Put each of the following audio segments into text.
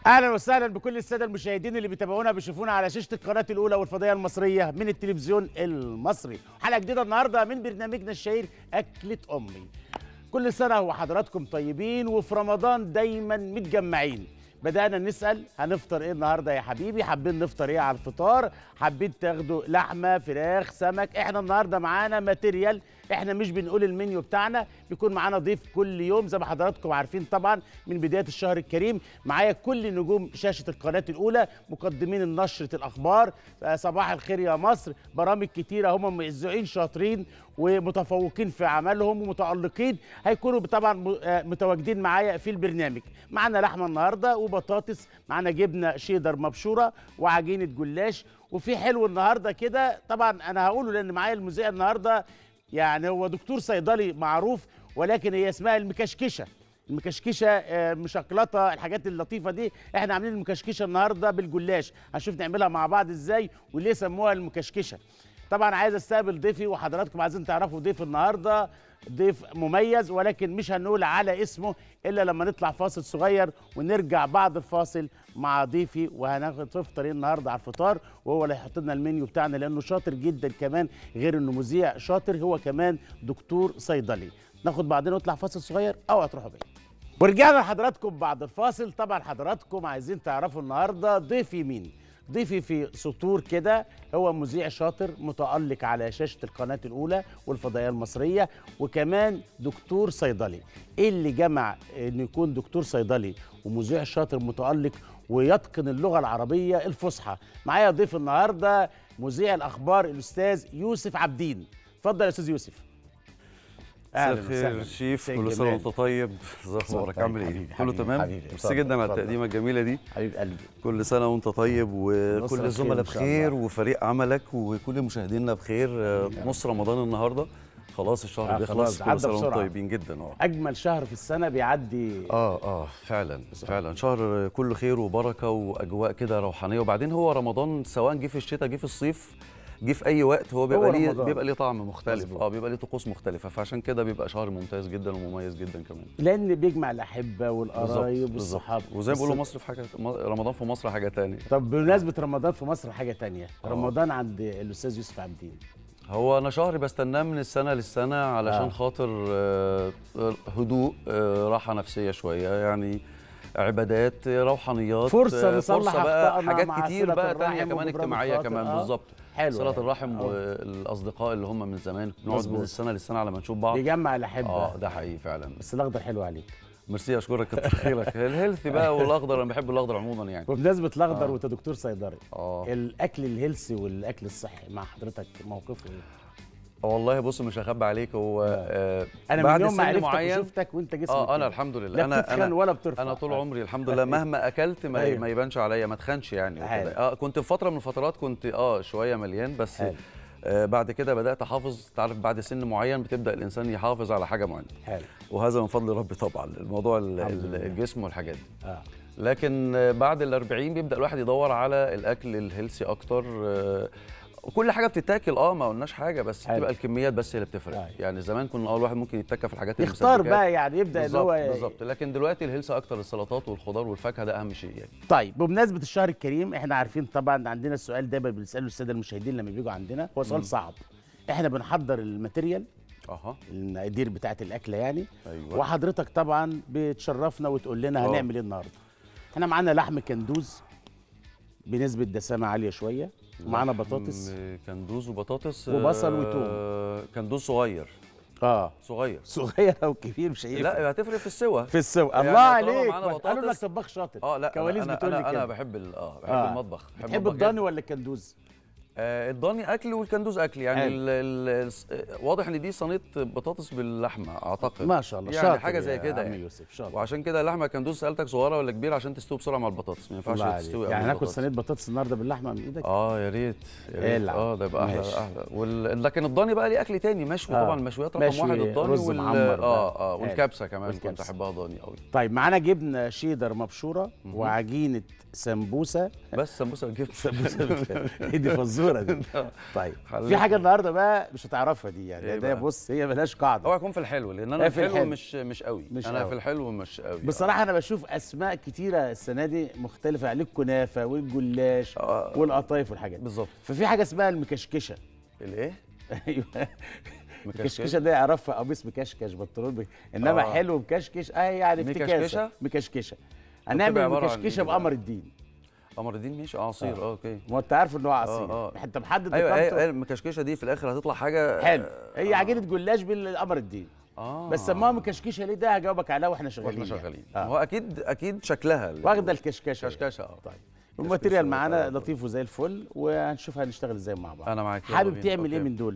اهلا وسهلا بكل الساده المشاهدين اللي بيتابعونا بيشوفونا على شاشه القناه الاولى والفضائيه المصريه من التلفزيون المصري حلقه جديده النهارده من برنامجنا الشهير اكله امي كل سنه وحضراتكم طيبين وفي رمضان دايما متجمعين بدأنا نسأل هنفطر ايه النهارده يا حبيبي حابين نفطر ايه على الفطار حابين تاخدوا لحمه فراخ سمك احنا النهارده معانا ماتيريال احنا مش بنقول المنيو بتاعنا بيكون معانا ضيف كل يوم زي ما حضراتكم عارفين طبعا من بدايه الشهر الكريم معايا كل نجوم شاشه القناه الاولى مقدمين النشره الاخبار آه، صباح الخير يا مصر برامج كتيره هم مذيعين شاطرين ومتفوقين في عملهم ومتالقين هيكونوا طبعا م- آه، متواجدين معايا في البرنامج معانا لحمه النهارده وبطاطس معانا جبنه شيدر مبشوره وعجينه جلاش وفي حلو النهارده كده طبعا انا هقوله لان معايا المذيع النهارده يعني هو دكتور صيدلي معروف ولكن هي اسمها المكشكشه المكشكشه آه، مشكلطه الحاجات اللطيفه دي احنا عاملين المكشكشه النهارده بالجلاش هنشوف نعملها مع بعض ازاي وليه سموها المكشكشه طبعا عايز استقبل ضيفي وحضراتكم عايزين تعرفوا ضيف النهارده ضيف مميز ولكن مش هنقول على اسمه الا لما نطلع فاصل صغير ونرجع بعد الفاصل مع ضيفي وهناخد تفطر ايه النهارده على الفطار وهو اللي هيحط لنا المنيو بتاعنا لانه شاطر جدا كمان غير انه مذيع شاطر هو كمان دكتور صيدلي ناخد بعدين ونطلع فاصل صغير او هتروحوا بعيد ورجعنا لحضراتكم بعد الفاصل طبعا حضراتكم عايزين تعرفوا النهارده ضيفي مين ضيفي في سطور كده هو مذيع شاطر متألق على شاشة القناة الأولى والفضائية المصرية وكمان دكتور صيدلي إيه اللي جمع إنه يكون دكتور صيدلي ومذيع شاطر متألق ويتقن اللغة العربية الفصحى معايا ضيف النهاردة مذيع الأخبار الأستاذ يوسف عبدين اتفضل يا أستاذ يوسف مساء الخير شيف مساء كل سنه الجمال. وانت طيب ازيك اخبارك طيب، عامل ايه حبيبي، كله حبيبي، تمام حبيبي. ميرسي اتفضل، جدا على اتفضل. التقديمه الجميله دي حبيب قلبي كل سنه وانت طيب وكل خير الزملاء إن شاء بخير الله. وفريق عملك وكل مشاهدينا بخير آه، نص رمضان النهارده خلاص الشهر آه، بيخلص خلاص، كل عدى سنه وانتم بسرعة. طيبين جدا اه أجمل شهر في السنة بيعدي اه اه فعلا فعلا شهر كله خير وبركه واجواء كده روحانيه وبعدين هو رمضان سواء جه في الشتاء جه في الصيف جه في اي وقت هو بيبقى ليه رمضان. بيبقى ليه طعم مختلف مظبوط. اه بيبقى ليه طقوس مختلفه فعشان كده بيبقى شهر ممتاز جدا ومميز جدا كمان لان بيجمع الاحبه بالظبط والقرايب بالظبط. والصحاب وزي ما بيقولوا بس- مصر في حاجه م- رمضان في مصر حاجه تانية طب بمناسبه رمضان في مصر حاجه تانية آه. رمضان عند الاستاذ يوسف عبدين هو انا شهر بستناه من السنه للسنه علشان آه. خاطر آه، هدوء آه، راحه نفسيه شويه يعني عبادات آه، روحانيات فرصة آه، نصلح فرصه بقى أخطائنا حاجات مع كتير صلة بقى الرحم تانية كمان وجبران اجتماعيه الخاطر. كمان آه. بالظبط حلو صله يعني. الرحم آه. والاصدقاء اللي هم من زمان نقعد مظبوط. من السنه للسنه على ما نشوف بعض بيجمع الاحبه اه ده حقيقي فعلا بس الاخضر حلو عليك ميرسي اشكرك كتر خيرك الهيلثي بقى والاخضر انا بحب الاخضر عموما يعني وبمناسبه الاخضر آه. وانت دكتور صيدلي اه الاكل الهيلسي والاكل الصحي مع حضرتك موقفه ايه؟ والله بص مش هخبي عليك هو آه انا بعد من يوم ما سن عرفتك معين وشفتك وانت جسمك اه انا كده. الحمد لله لا انا بتتخن انا ولا بترفع انا طول عمري الحمد لله مهما اكلت ما, أيوة. ما يبانش عليا ما اتخنش يعني حلو. وكده اه كنت في فتره من الفترات كنت اه شويه مليان بس حلو. آه بعد كده بدات احافظ تعرف بعد سن معين بتبدا الانسان يحافظ على حاجه معينه حلو وهذا من فضل ربي طبعا الموضوع ال- الحمد ال- لله. الجسم والحاجات دي اه لكن آه، بعد ال 40 بيبدا الواحد يدور على الاكل الهيلسي اكتر آه، كل حاجه بتتاكل اه ما قلناش حاجه بس حلو. بتبقى الكميات بس هي اللي بتفرق أيوة. يعني زمان كنا اول واحد ممكن يتكى في الحاجات يختار المسبكات. بقى يعني يبدا ان بالظبط هو بالظبط لكن دلوقتي الهيلث اكتر السلطات والخضار والفاكهه ده اهم شيء يعني طيب بمناسبه الشهر الكريم احنا عارفين طبعا عندنا السؤال دايما بنساله الساده المشاهدين لما بيجوا عندنا هو سؤال صعب احنا بنحضر الماتيريال اها المقادير بتاعه الاكله يعني ايوه وحضرتك طبعا بتشرفنا وتقول لنا آه. هنعمل ايه النهارده احنا معانا لحم كندوز بنسبه دسامه عاليه شويه ومعانا بطاطس لحم كندوز وبطاطس وبصل وتوم كندوز صغير اه صغير صغير او كبير مش هيفرق لا هتفرق في السوا في السوا يعني الله طالما عليك معانا قالوا انك بطاطس- طباخ شاطر اه لا كواليس انا بتقول لي انا, أنا كده. بحب ال- اه بحب آه. المطبخ بحب بتحب المطبخ الضاني جداً. ولا الكندوز آه الضاني اكل والكندوز اكل يعني حلو. ال ال ال واضح ان دي صينيه بطاطس باللحمه اعتقد ما شاء الله يعني شاطر حاجه زي يا كده عم يعني يوسف شاطر وعشان كده اللحمه كندوز سالتك صغيره ولا كبيره عشان تستوي بسرعه مع البطاطس ما ينفعش الله عليك. تستوي قبل يعني ناكل البطاطس. صينيه بطاطس النهارده باللحمه من ايدك اه يا ريت يا ريت العب. اه ده يبقى احلى ماشي. احلى وال... لكن الضاني بقى ليه اكل تاني مشوي آه. طبعا المشويات رقم مشوي، واحد الضاني رز وال... معمر بقى. اه اه حلو. والكبسه كمان كنت والكبسة. احبها ضاني قوي طيب معانا جبنه شيدر مبشوره وعجينه سمبوسه بس سمبوسه جبت سمبوسه ايه دي فزوره الفزوره دي طيب حل- في حاجه النهارده بقى مش هتعرفها دي يعني إيه ده بقى؟ بص هي ملهاش قاعده اوعى يكون في الحلو لان انا إيه في الحلو الحلو؟ مش مش قوي مش انا قوي. في الحلو مش قوي بصراحه انا بشوف اسماء كتيره السنه دي مختلفه عليه الكنافه والجلاش آه. والقطايف والحاجات دي بالظبط ففي حاجه اسمها المكشكشه الايه ايوه مكشكش؟ مكشكشه ده يعرفها قميص مكشكش بنطلون بك... انما آه. حلو مكشكش اه يعني افتكاسه مكشكشة؟ مكشكشه بتبقى هنعمل عبارة عن مكشكشه إيه بقى؟ بقمر الدين قمر الدين ماشي اه عصير اه اوكي ما انت عارف ان هو عصير آه. انت محدد ايوه إقامته؟ ايوه المكشكشه دي في الاخر هتطلع حاجه حلو آه، هي عجينه جلاش بالقمر الدين اه بس سموها مكشكشه ليه ده هجاوبك عليها واحنا شغالين واحنا يعني. شغالين آه. هو اكيد اكيد شكلها اللي- واخده الكشكشه كشكشه اه طيب الماتيريال معانا آه. لطيف وزي الفل وهنشوف هنشتغل ازاي مع بعض انا معاك يلا حابب بينا. تعمل ايه أوكي. من دول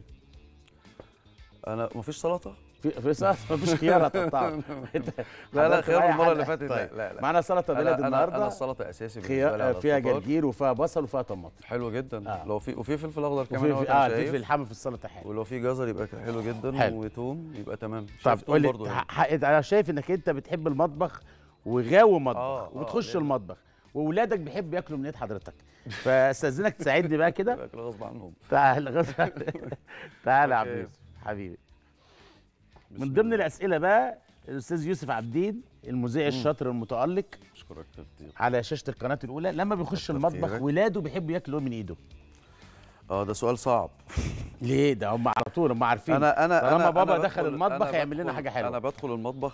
انا مفيش سلطه في في سلطه مفيش خيار هتقطعه لا لا حضرت خيار معايا المره حاجة؟ اللي فاتت طيب. لا لا لا معانا سلطه أنا- بلد أنا- انا النهارده السلطه اساسي بالنسبه لي خيار على فيها الفطار. جرجير وفيها بصل وفيها طماطم حلو جدا آه. لو في وفي فلفل اخضر كمان وفي هو في كان اه شايف. الفلفل الحامي في السلطه حلو ولو في جزر يبقى حلو جدا حلو. وتوم يبقى تمام طب شايف توم قول لي برضه يعني. ح- ح- انا شايف انك انت بتحب المطبخ وغاوي مطبخ آه، آه، وبتخش ليه؟ المطبخ واولادك بيحبوا ياكلوا من ايد حضرتك فاستاذنك تساعدني بقى كده باكل غصب عنهم تعال غصب تعال يا عبد أوكي. يوسف حبيبي بسم من ضمن الاسئله بقى الاستاذ يوسف عبدين المذيع الشاطر المتالق اشكرك كتير على شاشه القناه الاولى لما بيخش كتر المطبخ خيرك. ولاده بيحبوا ياكلوا من ايده اه ده سؤال صعب ليه ده هم على طول هم عارفين انا انا طالما انا بابا أنا دخل بدخل- المطبخ أنا هيعمل لنا بدخل- حاجه حلوه انا بدخل المطبخ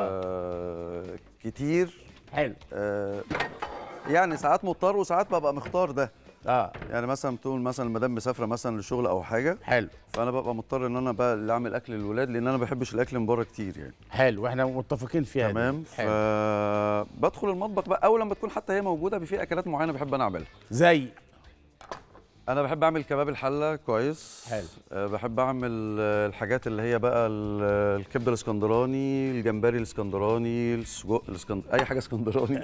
آه كتير حلو آه يعني ساعات مضطر وساعات ببقى مختار ده اه يعني مثلا تقول مثلا المدام مسافره مثلا لشغل او حاجه حلو فانا ببقى مضطر ان انا بقى اللي اعمل اكل للولاد لان انا ما بحبش الاكل من بره كتير يعني حلو واحنا متفقين فيها دي. تمام حلو فبدخل المطبخ بقى اول لما تكون حتى هي موجوده في اكلات معينه بحب انا اعملها زي انا بحب اعمل كباب الحله كويس حلو. أه بحب اعمل آه، الحاجات اللي هي بقى ال- الكبده الاسكندراني الجمبري الاسكندراني السجق الاسكند... اي حاجه اسكندراني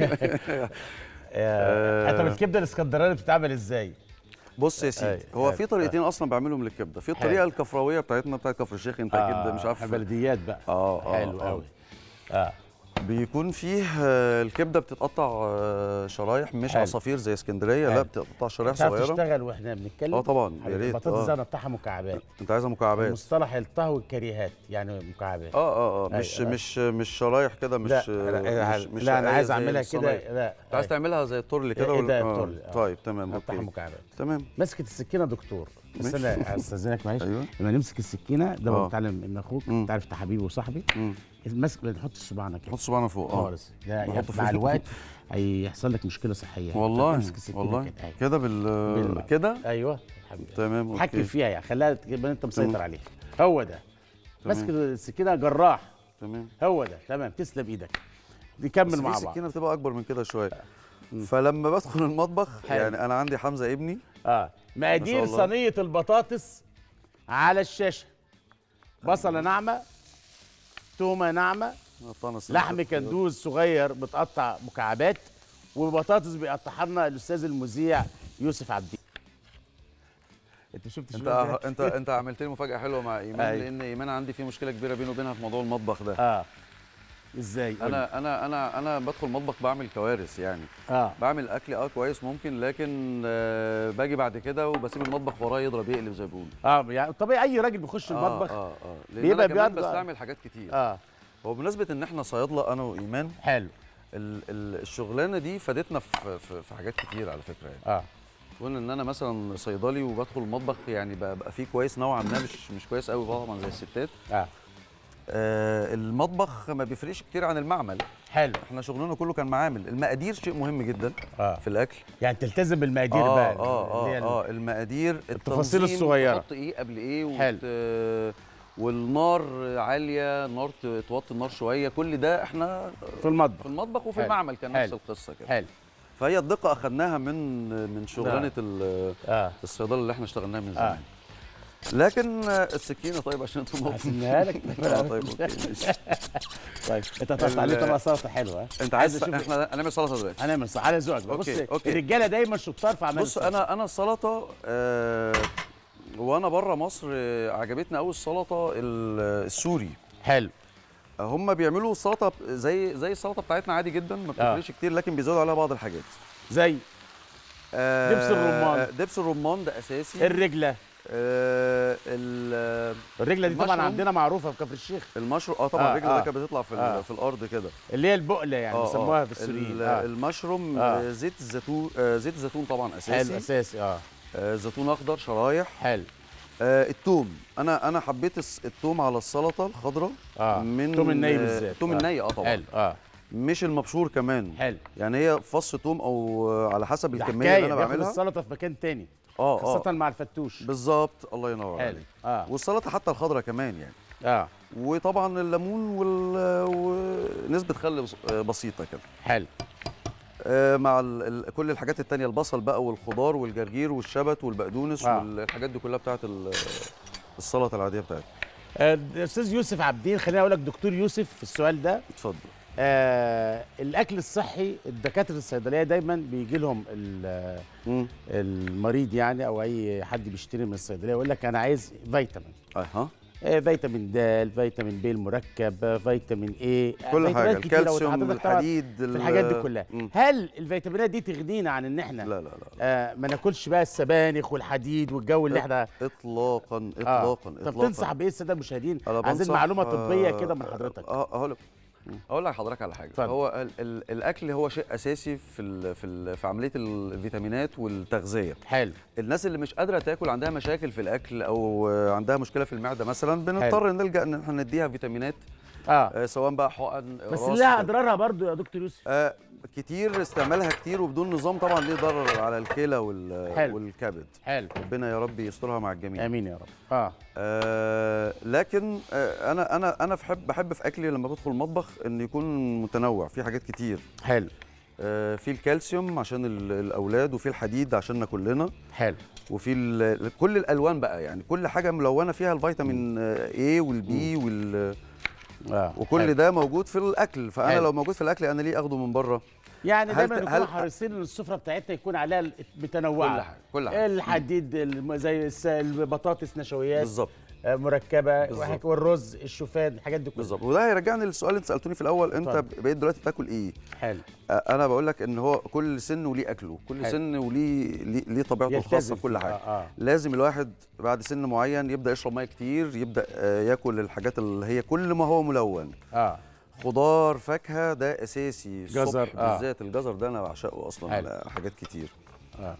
آه، طب الكبده الاسكندراني بتتعمل ازاي؟ بص يا سيدي أي، هو أي، في طريقتين اصلا بعملهم للكبده في الطريقه حلو. الكفراويه بتاعتنا بتاعت كفر الشيخ انت اكيد مش عارف بلديات بقى اه اه حلو آه. قوي اه بيكون فيه آه، الكبده بتتقطع آه، شرايح مش حلو. عصافير زي اسكندريه حلو. لا بتتقطع شرايح تعرف صغيره تشتغل واحنا بنتكلم اه طبعا يا ريت البطاطس اه انا بتاعها مكعبات انت عايزها مكعبات مصطلح الطهو والكريهات يعني مكعبات اه اه اه مش أيوة. مش مش شرايح كده مش لا لا, مش, مش لا انا شقاية عايز زي اعملها الصينية. كده لا انت عايز تعملها زي التورلي كده إيه ولا- ده آه، التورلي، آه. طيب تمام بتاعها اوكي مكعبات تمام مسكه السكينه دكتور بس ماشي. انا استاذنك معلش ايوه لما نمسك السكينه ده آه. بتعلم من اخوك مم. انت عارف انت حبيبي وصاحبي مم. المسك نحط صباعنا كده حط صباعنا فوق اه خالص ده بحط يعني فوق. مع الوقت هيحصل لك مشكله صحيه والله تمسك السكينة والله كده. أيوة. كده بال بالمعنى. كده ايوه حبيبي تمام حكم اوكي فيها يعني خليها تبقى انت مسيطر تمام. عليها هو ده تمام. ماسك السكينه جراح تمام هو ده تمام تسلم ايدك نكمل بس مع في بعض سكينه بتبقى اكبر من كده شويه فلما بدخل المطبخ حلو. يعني انا عندي حمزه ابني اه مقادير الله. صينيه البطاطس على الشاشه بصله ناعمه تومه ناعمه قطعنا السمكة. لحم كندوز صغير متقطع مكعبات وبطاطس بيقطعها لنا الاستاذ المذيع يوسف عبدين انت شفت انت شوية انت انت عملت لي مفاجاه حلوه مع ايمان أيوة. لان ايمان عندي في مشكله كبيره بيني وبينها في موضوع المطبخ ده اه ازاي قول لي. انا انا انا انا بدخل مطبخ بعمل كوارث يعني اه بعمل اكل اه كويس ممكن لكن آه باجي بعد كده وبسيب المطبخ وراه يضرب يقلب زي ما بيقولوا اه يعني طبيعي اي راجل بيخش المطبخ اه اه اه لان بيبقى انا كمان بيقعد- بستعمل حاجات كتير اه هو بمناسبه ان احنا صيادله انا وايمان حلو ال ال الشغلانه دي فادتنا في, في, في حاجات كتير على فكره يعني اه كون ان انا مثلا صيدلي وبدخل المطبخ يعني بقى, بقى فيه كويس نوعا ما مش مش كويس قوي طبعا زي الستات اه آه المطبخ ما بيفرقش كتير عن المعمل حلو احنا شغلنا كله كان معامل المقادير شيء مهم جدا اه في الاكل يعني تلتزم بالمقادير اه بقى اه اللي هي اه, آه المقادير التفاصيل التنظيم، الصغيرة. تحط ايه قبل ايه وت... حلو. والنار عاليه النار ت- توطي النار شويه كل ده احنا في في المطبخ المطبخ وفي حلو. المعمل كان نفس حلو. القصه كده حلو فهي الدقه اخذناها من من شغلانه ال- اه الصيدله اللي احنا اشتغلناها من اه زمان لكن آه، السكينه طيب عشان انتوا هسيبها لك اه طيب اوكي ماشي طيب انت هتحط عليه طبق سلطه حلوه ها؟ انت عايز أشوف- احنا هنعمل سلطه دلوقتي هنعمل صح على ذوقك بقى. بص أوكي، أوكي. الرجاله دايما شطار في اعمال بص السلطة. انا انا السلطه آه وانا بره مصر آه، عجبتني قوي السلطه ال- السوري حلو هم بيعملوا السلطه زي زي السلطه بتاعتنا عادي جدا ما بتفرقش كتير لكن بيزودوا عليها بعض الحاجات زي آه، دبس الرمان. آه، دبس الرمان ده اساسي الرجله آه، ال- الرجله دي طبعا المشروم. عندنا معروفه في كفر الشيخ المشروم اه طبعا آه، الرجل آه. ده كانت بتطلع في, ال- آه. في الارض كده اللي هي البقله يعني آه، بيسموها آه. في السوريين ال- آه. المشروم آه. آه. زيت الزيتون آه زيت الزيتون طبعا حلو اساسي اساسي اه آه زيتون اخضر شرايح حلو آه التوم انا انا حبيت الس- التوم على السلطه الخضراء اه من التوم الني آه، بالذات التوم آه. الني اه طبعا حلو اه مش المبشور كمان حلو يعني هي فص توم او آه، على حسب ده الكميه حكايه اللي انا بياخد بعملها السلطه في مكان تاني اه خاصه اه مع الفتوش بالظبط الله ينور حلو عليك اه والسلطه حتى الخضراء كمان يعني اه وطبعا الليمون وال... ونسبه خل بس- آه، بسيطه كده حلو آه، مع ال... ال... كل الحاجات التانية البصل بقى والخضار والجرجير والشبت والبقدونس آه. والحاجات دي كلها بتاعت ال... السلطه العاديه بتاعتي آه، استاذ يوسف عابدين خليني اقول لك دكتور يوسف في السؤال ده اتفضل آه الاكل الصحي الدكاتره الصيدليه دايما بيجي لهم ال- مم. المريض يعني او اي حد بيشتري من الصيدليه يقول لك انا عايز فيتامين اها آه فيتامين د فيتامين ب المركب آه، فيتامين اي كل حاجه الكالسيوم الحديد في الحاجات دي كلها مم. هل الفيتامينات دي تغنينا عن ان احنا لا لا لا آه ما ناكلش بقى السبانخ والحديد والجو اللي احنا اطلاقا آه. اطلاقا طب اطلاقا تنصح بايه الساده المشاهدين أنا عايزين بنصح، معلومه طبيه آه، كده من حضرتك اه اقول لك اقول لك حضرتك على حاجه اتفضل. هو ال ال الاكل هو شيء اساسي في ال في ال في عمليه الفيتامينات والتغذيه حلو الناس اللي مش قادره تاكل عندها مشاكل في الاكل او آه، عندها مشكله في المعده مثلا بنضطر نلجا ان احنا نديها فيتامينات اه آه، سواء بقى حقن بس راس لها كده. اضرارها برضو يا دكتور يوسف آه كتير استعمالها كتير وبدون نظام طبعا ليه ضرر على الكلى وال- حلو. والكبد حلو ربنا يا رب يسترها مع الجميع امين يا رب اه آه لكن آه انا انا انا بحب بحب في اكلي لما بدخل المطبخ ان يكون متنوع في حاجات كتير حلو آه في الكالسيوم عشان ال- الاولاد وفي الحديد عشاننا كلنا حلو وفي ال- كل الالوان بقى يعني كل حاجه ملونه فيها الفيتامين اي والبي وال اه وكل حلو. ده موجود في الاكل فانا حلو. لو موجود في الاكل انا ليه اخده من بره يعني هل دايما ت- نكون هل- حريصين ان السفره بتاعتنا يكون عليها ال- متنوعه كل حاجه كل حاجه الحديد الم- زي الس- البطاطس نشويات بالظبط آه، مركبه بالظبط. وهك- والرز الشوفان الحاجات دي كلها بالظبط وده هيرجعني للسؤال اللي انت سالتوني في الاول انت اتفضل. بقيت دلوقتي بتاكل ايه حلو آه، انا بقول لك ان هو كل سن وليه اكله كل حلو. سن وليه ليه, ليه طبيعته الخاصه يلتزم في كل فيه. حاجه اه, آه. لازم الواحد بعد سن معين يبدا يشرب ميه كتير يبدا آه، ياكل الحاجات اللي هي كل ما هو ملون اه خضار فاكهه ده اساسي الصبح جزر، آه. بالذات الجزر ده انا بعشقه اصلا حلو. على حاجات كتير اه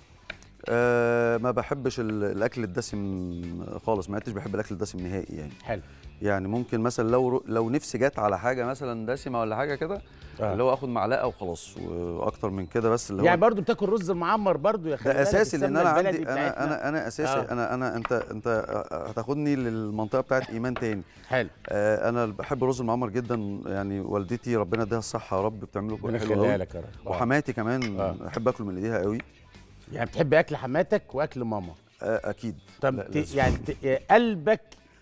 آه ما بحبش ال- الاكل الدسم خالص ما عدتش بحب الاكل الدسم نهائي يعني حلو يعني ممكن مثلا لو لو نفسي جت على حاجه مثلا دسمه ولا حاجه كده آه. اللي هو اخد معلقه وخلاص واكتر من كده بس اللي هو يعني برضو بتاكل رز معمر برضو يا خالد ده اساسي لان انا عندي انا بتاعتنا. انا انا اساسي آه. انا انا انت انت هتاخدني للمنطقه بتاعت ايمان تاني حلو آه انا بحب الرز المعمر جدا يعني والدتي ربنا يديها الصحه يا رب بتعمله ربنا حلو يخليها قوي لك يا رب آه. وحماتي كمان آه. بحب اكله من ايديها قوي يعني بتحب اكل حماتك واكل ماما آه اكيد طب لا، ت- لازم. يعني ت- قلبك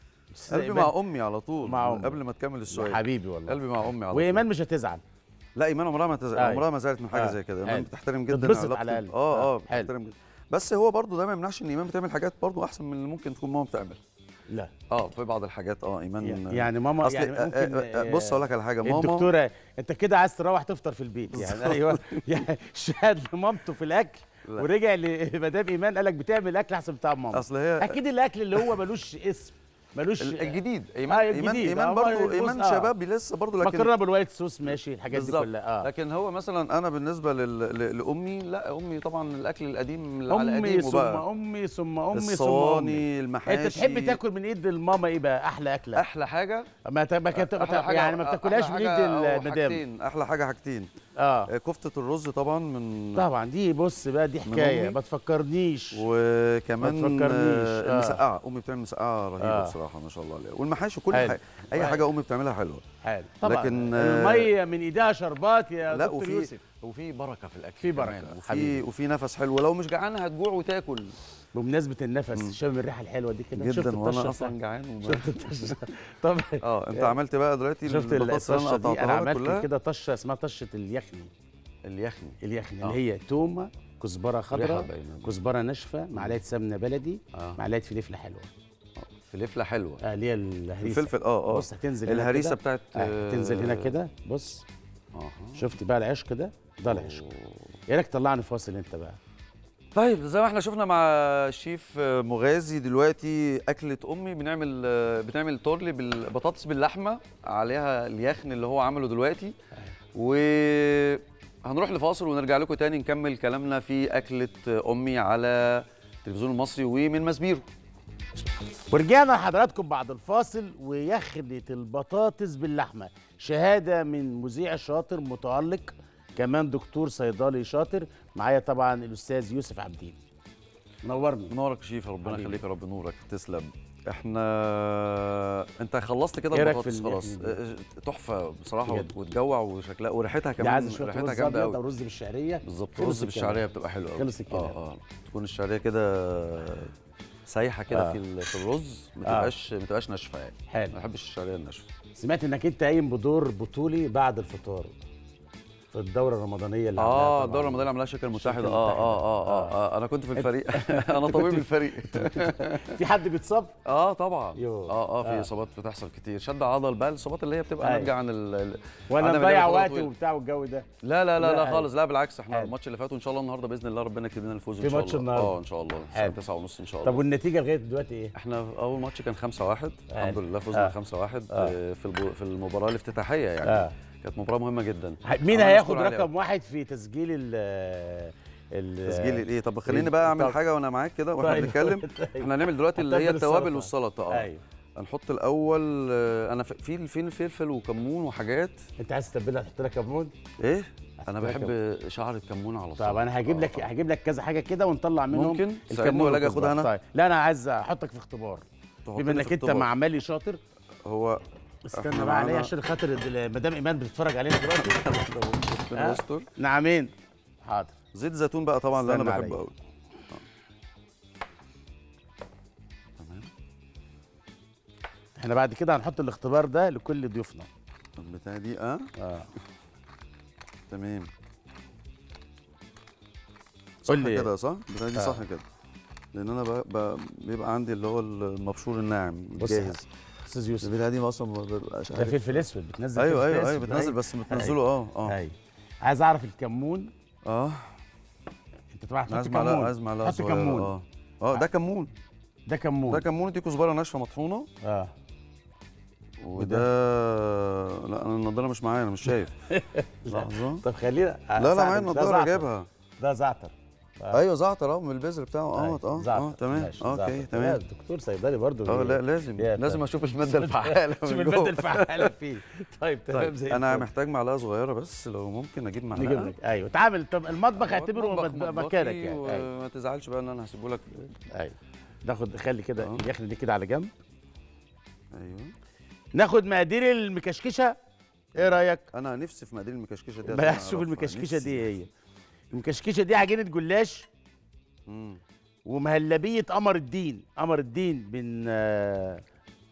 قلبي مع امي على طول مع أمك. قبل ما تكمل السؤال حبيبي والله قلبي مع امي على طول وايمان مش هتزعل لا ايمان عمرها ما تز... أيوة. عمرها ما زعلت من حاجه آه. زي كده حلو. ايمان بتحترم جدا تتبسط علاقتي- على الأقل. اه اه آه، حلو. بتحترم جدا بس هو برضه ده ما يمنعش ان ايمان بتعمل حاجات برضه احسن من اللي ممكن تكون ماما بتعمل لا اه في بعض الحاجات اه ايمان يعني ماما اصل يعني ممكن آه، آه، بص اقول لك على حاجه ماما الدكتوره انت كده عايز تروح تفطر في البيت يعني ايوه يعني شهد لمامته في الاكل لا. ورجع لمدام ايمان قال لك بتعمل اكل احسن بتاع ماما اصل هي اكيد الاكل اللي هو ملوش اسم ملوش ال- الجديد ايمان آه، ايمان الجديد. ايمان آه، برضه بص، ايمان آه. شباب لسه برضه لكن مكرونه بالوايت صوص ماشي الحاجات دي بالظبط. كلها اه لكن هو مثلا انا بالنسبه لل... ل- لامي لا امي طبعا الاكل القديم اللي على امي قديمه ثم بقى امي ثم امي ثم امي الصواني المحاشي انت تحب تاكل من ايد الماما ايه بقى احلى اكله احلى حاجه ما ت- ما كت- ما ت- أحلى حاجة- يعني ما أحلى بتاكلهاش من حاجة ايد أو المدام حاجتين احلى حاجه حاجتين اه آه، كفته الرز طبعا من طبعا دي بص بقى دي حكايه أمي. ما تفكرنيش وكمان ما تفكرنيش. آه، آه. المسقعه امي بتعمل مسقعه رهيبه آه. بصراحه ما شاء الله عليها والمحاشي كل حلو. حاجه اي حاجه امي بتعملها حلوه حلو طبعا لكن، آه، الميه من ايديها شربات يا لا دكتور وفي يوسف وفي بركه في الاكل في كمان، بركة، وفي حبيبي. وفي نفس حلو ولو مش جعان هتجوع وتاكل بمناسبه النفس شم الريحه الحلوه دي كده شفت جدا وانا الطشة اصلا بتاعت- جعان وما- شفت الطشه طب اه انت عملت بقى دلوقتي شفت البطاطس اللي الطشه دي انا قطعتها لك عملت كلها كده طشه اسمها طشه اليخني اليخني اليخني آه. اللي هي تومه كزبره ريحة خضراء باينة. كزبره ناشفه معلقه سمنه بلدي اه معلقه فلفله حلوه فلفله حلوه آه، اللي هي الهريسه الفلفل اه اه بص هتنزل هنا الهريسه كده. بتاعت آه، هتنزل هنا كده بص اه شفت بقى العشق ده ده العشق يا ريت طلعني فاصل انت بقى طيب زي ما احنا شفنا مع الشيف مغازي دلوقتي اكله امي بنعمل بنعمل تورلي بالبطاطس باللحمه عليها اليخن اللي هو عمله دلوقتي وهنروح لفاصل ونرجع لكم تاني نكمل كلامنا في اكله امي على التلفزيون المصري ومن مسبيرو ورجعنا لحضراتكم بعد الفاصل ويخنة البطاطس باللحمة شهادة من مذيع شاطر متألق كمان دكتور صيدلي شاطر معايا طبعا الأستاذ يوسف عبدين منورني منورك يا شيف ربنا حبيبي. يخليك يا رب نورك تسلم احنا انت خلصت كده إيه رأيك في البطاطس خلاص اليخنة اه، تحفه بصراحه بجد. وتجوع وشكلها وريحتها دي كمان عايزة شوية ريحتها رز جامده أبيض أو قوي رز بالشعرية بالظبط خلص رز الكلام. بالشعريه بتبقى حلوه قوي خلص الكلام. اه اه تكون الشعريه كده سايحه كده آه. في ال- في الرز ما آه. تبقاش ما تبقاش ناشفه يعني حلو ما بحبش الشعريه الناشفه سمعت إنك أنت قايم بدور بطولي بعد الفطار في الدورة الرمضانية اللي عملها اه طبعاً. الدوله الرمضانيه عملها الشركه المتحده الشركة اه المتحدة. اه اه, آه, آه انا كنت في الفريق انا طبيب الفريق في حد بيتصاب؟ اه طبعا يو. اه اه في آه. اصابات بتحصل كتير شد عضل بقى الاصابات اللي هي بتبقى أيوة. ناتجه عن ال ال- ولا عدم نضيع اللعب فترة وقت طويلة. وبتاع والجو ده لا لا لا لا، لا أيوة. خالص لا بالعكس احنا حلو. الماتش اللي فات وان شاء الله النهارده باذن الله ربنا يكتب لنا الفوز في ان شاء ماتش الله النهاردة. اه ان شاء الله حلو. الساعه 9 ونص ان شاء طب الله والنتيجة لغاية دلوقتي إيه؟ احنا اول ماتش كان 5 1 أيوة. الحمد لله فزنا آه. 5 1 آه. في البو- في المباراه الافتتاحيه يعني آه. كانت مباراه مهمه جدا مين عملنا هياخد سكور عالي رقم أوي. واحد في تسجيل ال ال تسجيل الايه طب خليني طب- بقى اعمل حاجه وانا معاك كده واحنا طيب. بنتكلم طيب. احنا هنعمل دلوقتي اللي هي هتبل التوابل السلطة. والسلطه اه ايوه هنحط الاول آه، انا ف- في فين فلفل وكمون وحاجات انت عايز تتبلها تحط لها كمون ايه انا لها بحب شعر الكمون على السلطه طب انا هجيب لك آه. هجيب لك كذا حاجه كده ونطلع منهم ممكن تساعدني ولا اجي والكزبرة. اخدها انا طيب لا انا عايز احطك في اختبار تحط بما لي انك في انت اختبار. معملي شاطر هو استنى إحنا بقى عليا معانا- عشان خاطر ال- مدام ايمان بتتفرج علينا دلوقتي ربنا آه. يستر نعمين حاضر زيت زيتون بقى طبعا اللي انا استنى بحبه عليا. قوي تمام احنا بعد كده هنحط الاختبار ده لكل ضيوفنا البتاع دي اه اه تمام صح قول لي. كده صح البتاع دي آه. صح كده لان انا ب... ب... بيبقى عندي اللي هو المبشور الناعم بص جاهز استاذ يوسف البتاع دي اصلا ما ببقاش ده عارف فلفل اسود بتنزل ايوه فلفل ايوه ايوه أسود. بتنزل بس بتنزله اه اه ايوه عايز اعرف الكمون اه انت طبعا أنا عايز هتحط معلقه كمون عايز معلقه حط صغيرة، كمون اه اه ده كمون ده كمون ده كمون دي كزبره ناشفه مطحونه اه وده لا انا النضاره مش معايا انا مش شايف لحظه طب خلينا لا لا معايا أساعدك. ده النضاره زعتر. جايبها ده زعتر آه. ايوه زعتر اه من البذر بتاعه اه أيوة، اه زعتر. اه تمام ماشي، اوكي زعتر. لا، تمام الدكتور صيدلي برضو اه بي- لا لازم يا لازم طيب. اشوف الماده الفعاله شوف من المادة جوه. الفعالة فيه طيب تمام طيب زي انا الفل. محتاج معلقه صغيره بس لو ممكن اجيب نجيب معلقه لك ايوه تعامل طب المطبخ اعتبره مطبخ مد- مطبخي مكانك يعني ايوه وما تزعلش بقى ان انا هسيبه لك ايوه ناخد خلي كده آه. اليخنه دي كده على جنب ايوه ناخد مقادير المكشكشه ايه رايك انا نفسي في مقادير المكشكشه دي بلاش عشان شوف أعرفها. المكشكشه نفسي. دي ايه هي المكشكشه دي عجينه جلاش مم. ومهلبيه قمر الدين قمر الدين بن آه،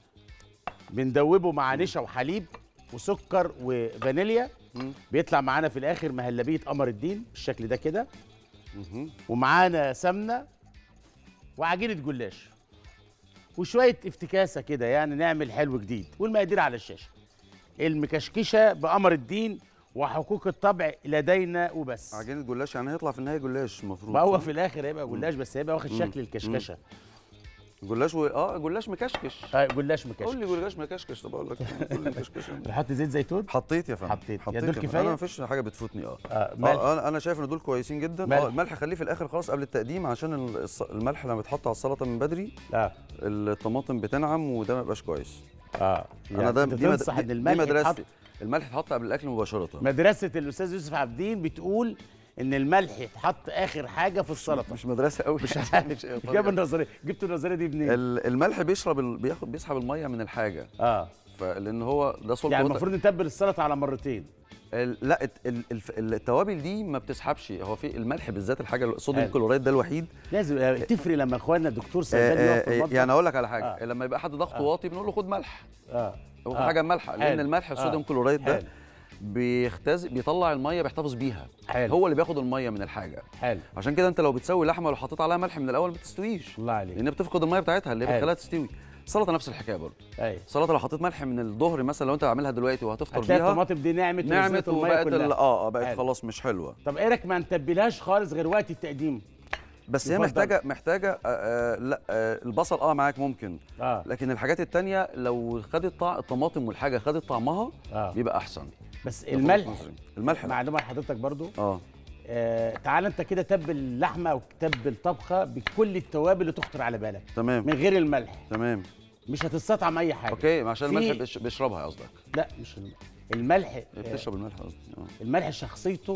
بندوبه مع نشا وحليب وسكر وفانيليا مم. بيطلع معانا في الاخر مهلبيه قمر الدين بالشكل ده كده مهم. ومعانا سمنه وعجينه جلاش وشويه افتكاسه كده يعني نعمل حلو جديد والمقادير على الشاشه المكشكشه بقمر الدين وحقوق الطبع لدينا وبس عجينه جلاش يعني هيطلع في النهايه جلاش المفروض ما هو صح؟ في الاخر هيبقى جلاش بس هيبقى واخد مم. شكل الكشكشه جلاش و... اه جلاش مكشكش آه جلاش قول مكشكش لي جلاش مكشكش طب اقول لك قول لي مكشكش نحط زيت زيتون حطيت يا فندم حطيت. يا حطيت دول يا فندم. كفاية؟ انا مفيش حاجه بتفوتني اه آه ملح اه انا انا شايف ان دول كويسين جدا ملح. اه الملح خليه في الاخر خالص قبل التقديم عشان ال- الص- الملح لما بيتحط على السلطه من بدري اه الطماطم بتنعم وده ما يبقاش كويس اه انا ده أنت دي, مد... تنصح دي, ان دي الملح يتحط مدرستي الملح يتحط قبل الاكل مباشره مدرسه الاستاذ يوسف عابدين بتقول ان الملح يتحط اخر حاجه في السلطه مش مدرسه قوي مش عارف جاب النظريه جبت النظريه دي منين ال- الملح بيشرب ال... بياخد بيسحب الميه من الحاجه اه فلان هو ده صلب يعني وط- المفروض نتبل السلطه على مرتين ال- لا الت- ال- الف- التوابل دي ما بتسحبش هو في الملح بالذات الحاجه الصوديوم حلو. كلورايد ده الوحيد لازم آه، تفرق لما اخواننا الدكتور آه، صيدلي يقف في آه، المطبخ يعني اقول لك على حاجه آه. لما يبقى حد ضغطه واطي بنقول له خد ملح اه هو آه. حاجه مالحه لان حلو. الملح الصوديوم آه. كلورايد ده حلو. بيختز بيطلع الميه بيحتفظ بيها حلو. هو اللي بياخد الميه من الحاجه حلو عشان كده انت لو بتسوي لحمه لو حطيت عليها ملح من الاول ما تستويش الله عليك لان بتفقد الميه بتاعتها اللي حلو. بتخليها تستوي السلطه نفس الحكايه برضه ايوه السلطه لو حطيت ملح من الظهر مثلا لو انت عاملها دلوقتي وهتفطر هتلاقي بيها الطماطم دي نعمت نعمت ونزلت المية وبقت ال- كلها. اه آه، بقت حلو. خلاص مش حلوه طب ايه رايك ما نتبلهاش خالص غير وقت التقديم بس هي يفضل- محتاجه محتاجه آه آه لا آه البصل اه معاك ممكن اه لكن الحاجات التانية لو خدت طعم الطماطم والحاجه خدت طعمها اه بيبقى احسن بس ده في الملح وجهة نظري. الملح لا. معلومه لحضرتك برضو اه آه تعال انت كده تبل اللحمه او تبل طبخه بكل التوابل اللي تخطر على بالك تمام من غير الملح تمام مش هتستطعم اي حاجه اوكي عشان في- الملح بيش- بيشربها قصدك لا مش الم- الملح آه، بتشرب الملح قصدي اه الملح شخصيته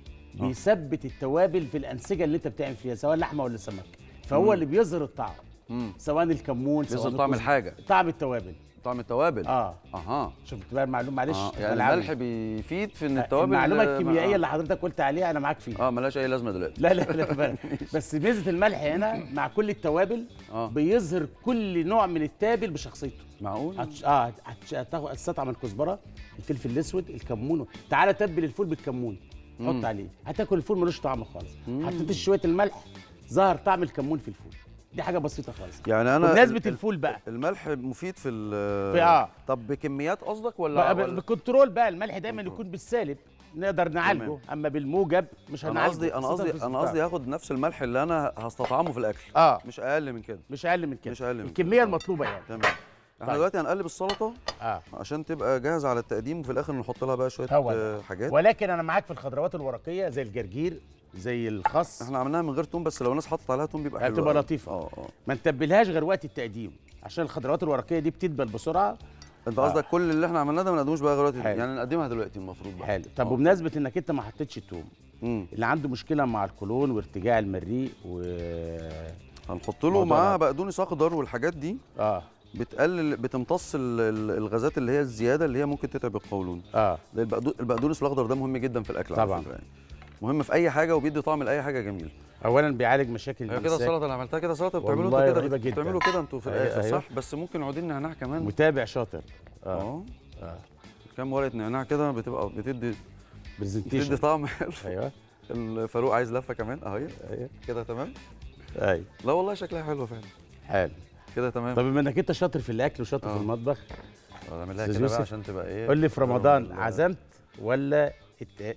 بيثبت التوابل في الانسجه اللي انت بتعمل فيها سواء لحمه ولا سمك فهو مم. اللي بيظهر الطعم امم سواء الكمون سواء بيظهر طعم الكزبرة. الحاجه طعم التوابل طعم التوابل اه اها شفت بقى المعلومه معلش آه. أنا يعني العب. الملح بيفيد في ان التوابل المعلومه آه، الكيميائيه آه. اللي حضرتك قلت عليها انا معاك فيها اه ملهاش اي لازمه دلوقتي لا لا لا بقى. بس ميزه الملح هنا مع كل التوابل اه بيظهر كل نوع من التابل بشخصيته معقول هتش... اه هتش... هتاخد هتستطعم الكزبره الفلفل الاسود الكمون تعالى تبل الفول بالكمون مم. حط عليه هتاكل الفول ملوش طعم خالص مم. حطيت شويه الملح ظهر طعم الكمون في الفول دي حاجه بسيطه خالص يعني انا بمناسبه ال- الفول بقى الملح مفيد في ال في اه طب بكميات قصدك ولا, بقى ب- ولا بالكنترول بقى الملح دايما كنترول. يكون بالسالب نقدر نعالجه تمام. اما بالموجب مش انا هنعالجه قصدي انا خاصة قصدي في انا السكر. قصدي هاخد نفس الملح اللي انا هستطعمه في الاكل اه مش اقل من كده مش اقل من كده مش أقل من الكميه كده. المطلوبه يعني تمام احنا طيب. دلوقتي هنقلب السلطه اه عشان تبقى جاهزه على التقديم وفي الاخر نحط لها بقى شويه هو ده. آه، حاجات ولكن انا معاك في الخضروات الورقيه زي الجرجير زي الخس احنا عملناها من غير توم بس لو الناس حطت عليها توم بيبقى حلو هتبقى أوي. لطيفة. اه اه ما نتبلهاش غير وقت التقديم عشان الخضروات الورقيه دي بتدبل بسرعه انت آه. قصدك كل اللي احنا عملناه ده ما نقدموش بقى دلوقتي حلو. يعني نقدمها دلوقتي المفروض بقى حلو طب آه. بمناسبه انك انت ما حطيتش التوم امم اللي عنده مشكله مع القولون وارتجاع المريء و هنحط له موضوع معاه العظم. بقدونس اخضر والحاجات دي اه بتقلل بتمتص ال- ال- الغازات اللي هي الزياده اللي هي ممكن تتعب القولون اه ده البقدو- البقدونس الاخضر ده مهم جدا في الاكل على طبعاً. فكرة يعني. مهم في اي حاجه وبيدي طعم لاي حاجه جميل اولا بيعالج مشاكل هي كده الامساك السلطه اللي عملتها كده سلطه بتعملوا والله انتوا رهيبة كده جدا. بتعملوا كده انتوا في أيوة، الاخر أيوة. صح بس ممكن عودين نعناع كمان متابع شاطر اه اه اه كام ورقه نعناع كده بتبقى بتدي بتدي برزنتيشن طعم حلو ايوه الفاروق عايز لفه كمان اهي ايوه كده تمام ايوه لا والله شكلها حلوه فعلا حلو كده تمام طب بما انك انت شاطر في الاكل وشاطر آه. في المطبخ اعملها أستاذ كده بقى يوسف، عشان تبقى ايه قول لي في رمضان ال- عزمت ولا ات...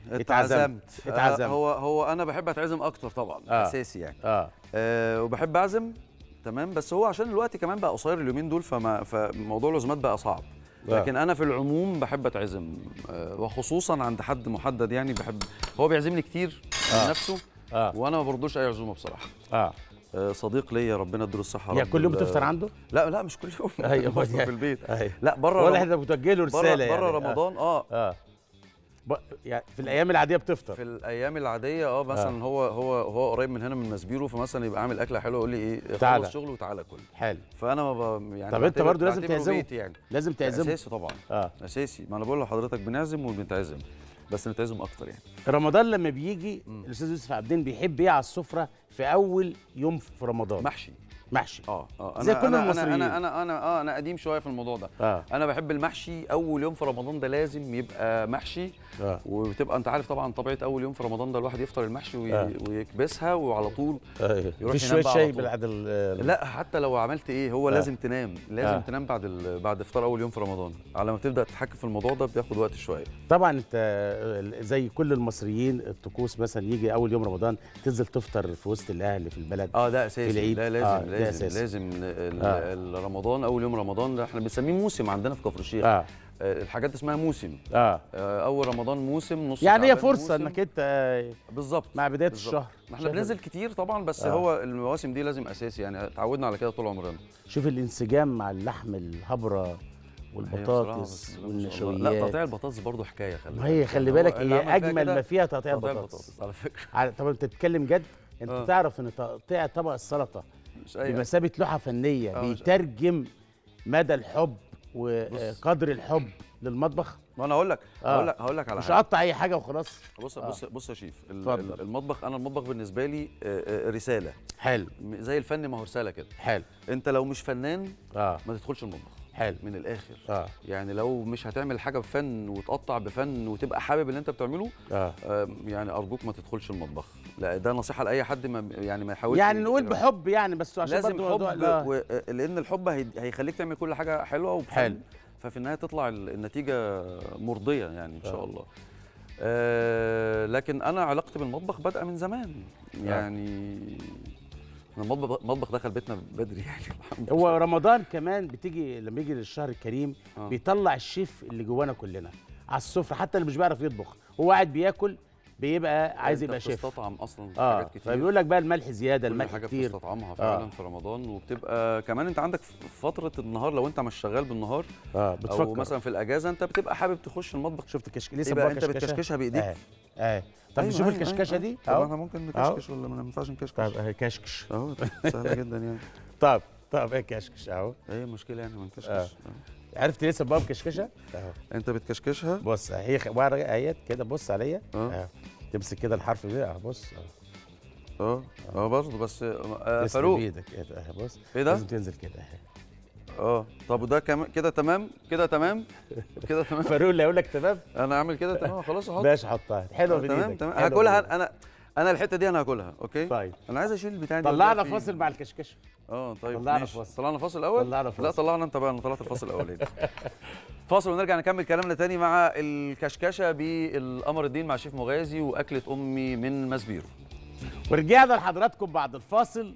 اتعزمت اتعزمت. آه، هو هو انا بحب اتعزم اكتر طبعا آه. اساسي يعني اه أه وبحب اعزم تمام بس هو عشان الوقت كمان بقى قصير اليومين دول فما فموضوع العزومات بقى صعب آه. لكن انا في العموم بحب اتعزم أه وخصوصا عند حد محدد يعني بحب هو بيعزمني كتير من آه. نفسه اه وانا ما برضوش اي عزومه بصراحه اه أه صديق ليا ربنا يديله الصحه يا رب كل يوم ال- بتفطر عنده؟ لا لا مش كل يوم أيوة، بفطر يعني. في البيت ايوه لا بره ولا رم- احنا بتوجه له بره رساله يعني بره رمضان اه اه, آه. ب... يعني في الايام العاديه بتفطر في الايام العاديه اه مثلا هو هو هو قريب من هنا من مسبيرو فمثلا يبقى عامل اكله حلوه يقول لي ايه تعالى. خلص شغل وتعالى كل حلو فانا ما ب... يعني طب أنت بعتبر- برضو لازم بعتبره تعزمه. بيتي يعني لازم تعزمه اساسي طبعا اه اساسي ما انا بقول لحضرتك بنعزم وبنتعزم بس نتعزم اكتر يعني رمضان لما بيجي مم. الاستاذ يوسف عبدين بيحب ايه على السفره في اول يوم في رمضان محشي محشي اه اه انا زي كل أنا المصريين. انا انا انا اه انا قديم شويه في الموضوع ده اه انا بحب المحشي اول يوم في رمضان ده لازم يبقى محشي اه وتبقى انت عارف طبعا طبيعه اول يوم في رمضان ده الواحد يفطر المحشي وي... آه. ويكبسها وعلى طول ايوه يروح في ينام شويه بقى على شاي طول. بعد ال لا حتى لو عملت ايه هو آه. لازم تنام لازم آه. تنام بعد ال... بعد افطار اول يوم في رمضان على ما تبدا تتحكم في الموضوع ده بياخد وقت شويه طبعا انت آه، زي كل المصريين الطقوس مثلا يجي اول يوم رمضان تنزل تفطر في وسط الاهل في البلد اه ده اساسي في العيد. لا لازم آه، آه ده لازم أساسي. لازم ال- آه. ال- رمضان اول يوم رمضان ده احنا بنسميه موسم عندنا في كفر الشيخ اه آه، الحاجات دي اسمها موسم اه آه، اول رمضان موسم نص يعني هي شعبان فرصه موسم. انك انت آه، بالظبط مع بدايه بالظبط. الشهر ما احنا شايف بننزل كتير طبعا بس آه. هو المواسم دي لازم اساسي يعني اتعودنا على كده طول عمرنا شوف الانسجام مع اللحم الهبره هي والبطاطس بصراحة بس- لا والنشويات قطع البطاطس برضه حكايه خلي ما هي بالك. خلي هو بالك اللي هي عمل فيها اجمل كده ما فيها تقطيع قطع بطاطس البطاطس على فكره على- طب انت بتتكلم جد انت آه. تعرف ان تقطيع طبق السلطه مش اي بمثابه لوحه فنيه آه، مش- بيترجم مدى الحب وقدر الحب للمطبخ ما انا هقول لك آه. هقول لك هقول لك على مش حاجه اقطع اي حاجه وخلاص بص آه. بص بص يا شيف ال- اتفضل. ال- المطبخ انا المطبخ بالنسبه لي آه، آه، رساله حلو م- زي الفن ما هو رساله كده حلو انت لو مش فنان اه ما تدخلش المطبخ حلو من الاخر اه يعني لو مش هتعمل حاجه بفن وتقطع بفن وتبقى حابب اللي انت بتعمله اه آه، يعني ارجوك ما تدخلش المطبخ لا ده نصيحه لاي حد ما يعني ما يحاولش يعني نقول يجرب. بحب يعني بس عشان لازم برضو حب موضوع- لا. و... لان الحب هي... هيخليك تعمل كل حاجه حلوه وبفن حلو. ففي النهايه تطلع ال- النتيجه مرضيه يعني ان شاء آه. الله آه لكن انا علاقتي بالمطبخ بادئه من زمان يعني أنا المطبخ المطبخ دخل بيتنا بدري يعني الحمد هو رمضان كمان بتيجي لما يجي للشهر الكريم آه. بيطلع الشيف اللي جوانا كلنا على السفره حتى اللي مش بيعرف يطبخ هو قاعد بياكل بيبقى عايز أنت يبقى شيف بتستطعم اصلا اه حاجات كتير فبيقول لك بقى الملح زياده كل الملح حاجه كتير بتستطعمها فعلا آه. في رمضان وبتبقى كمان انت عندك فتره النهار لو انت مش شغال بالنهار اه او بتفكر مثلا في الاجازه انت بتبقى حابب تخش المطبخ شفت كشك ايه لسه بقى بقى انت بتكشكشها بايديك اه اه طب أيوة، نشوف أيوة، الكشكشه أيوة. دي طب اهو احنا ممكن أهو. نكشكش ولا ما ينفعش نكشكش طب اهي كشكش اهو سهله جدا يعني طب طب ايه كشكش اهو ايه المشكله يعني ما نكشكش آه. آه. عرفت لسه بقى بكشكشه اهو انت بتكشكشها بص هي خ- ورقه اهيت كده بص عليا اه اهو تمسك كده الحرف ده اهو بص اهو اه اه برضه بس آه تسلم فاروق بايدك كده اهو بص ايه ده؟ لازم تنزل كده اهي اه طب وده كمان كده تمام كده تمام كده تمام فاروق اللي هيقول لك تمام انا اعمل كده تمام خلاص احط باش حطها حلوه آه، في تمام ايدك تمام حلوة هاكلها في إيدك. انا انا الحته دي انا هاكلها اوكي طيب انا عايز اشيل البتاع دي طلعنا في- فاصل مع الكشكشه اه طيب طلعنا ماشي. فاصل. طلعنا فاصل الاول طلعنا لا فاصل. طلعنا انت بقى انا طلعت الفاصل الاولاني فاصل ونرجع نكمل كلامنا تاني مع الكشكشه بالقمر الدين مع شيف مغازي واكله امي من مسبيرو ورجعنا لحضراتكم بعد الفاصل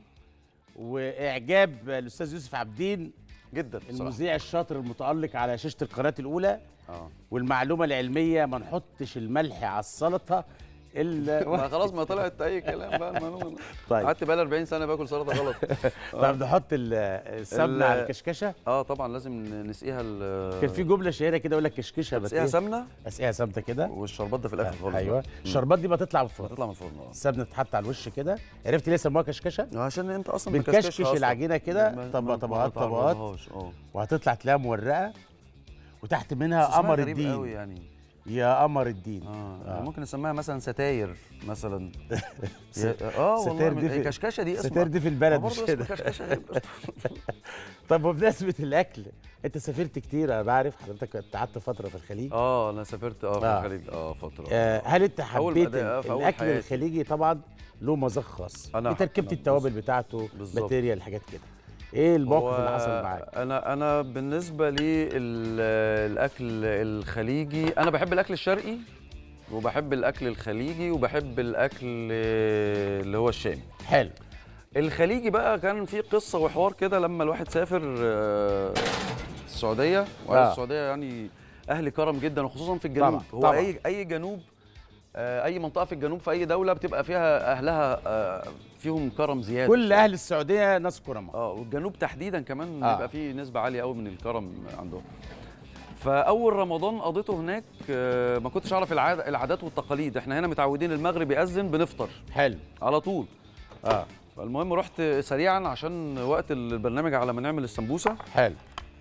واعجاب الاستاذ يوسف عابدين جدا بصراحه المذيع الشاطر المتالق على شاشه القناه الاولى اه والمعلومه العلميه ما نحطش الملح على السلطه الا ما خلاص ما طلعت اي كلام بقى المعلومه طيب قعدت بقى 40 سنه باكل سلطه غلط طب نحط ال- السمنه ال- على الكشكشه اه طبعا لازم نسقيها ال كان في جمله شهيره كده يقول لك كشكشه بس نسقيها ايه سمنه اسقيها سمنه كده والشربات ده في الاخر خالص ايوه بقى. الشربات دي بتطلع من الفرن هتطلع من الفرن اه السمنه تتحط على الوش كده عرفت ليه سموها كشكشه عشان انت اصلا بنكشكش بتكشكشها أصلاً. العجينة كده، ما- طب- ما- طبقات- ما طبقات. تعرضهاش، اه وهتطلع تلاقيها مورقه وتحت بس منها اسمها قمر غريب الدين قوي يعني يا قمر الدين اه, آه. ممكن نسميها مثلا ستاير مثلا يا- اه والله ستاير دي من- في- الكشكشه دي اسمها ستير دي في البلد برضه مش اسم كده كشكشه غريب برضه. طب وبمناسبه الاكل انت سافرت كتير انا بعرف حضرتك كنت قعدت فتره في الخليج اه انا سافرت اه في آه. الخليج اه فتره آه هل انت أول حبيت ما ده- في أول الاكل حياتي. الخليجي طبعا له مذاق خاص أنا- في تركيبه أنا التوابل بص- بتاعته بالظبط. ماتيريال حاجات كده ايه الموقف هو اللي حصل معاك انا انا بالنسبه لي ال- الاكل الخليجي انا بحب الاكل الشرقي وبحب الاكل الخليجي وبحب الاكل اللي هو الشامي حلو الخليجي بقى كان في قصه وحوار كده لما الواحد سافر آه، السعوديه وعايز آه. السعوديه يعني اهل كرم جدا وخصوصا في الجنوب طبعاً، هو طبعاً. اي اي جنوب آه، اي منطقه في الجنوب في اي دوله بتبقى فيها اهلها آه، فيهم كرم زياده كل اهل السعوديه ناس كرماء اه والجنوب تحديدا كمان آه. بيبقى فيه نسبه عاليه قوي من الكرم عندهم فاول رمضان قضيته هناك آه، ما كنتش اعرف العاد العادات والتقاليد احنا هنا متعودين المغرب يأذن بنفطر حلو على طول اه فالمهم رحت سريعا عشان وقت البرنامج على ما نعمل السمبوسه حلو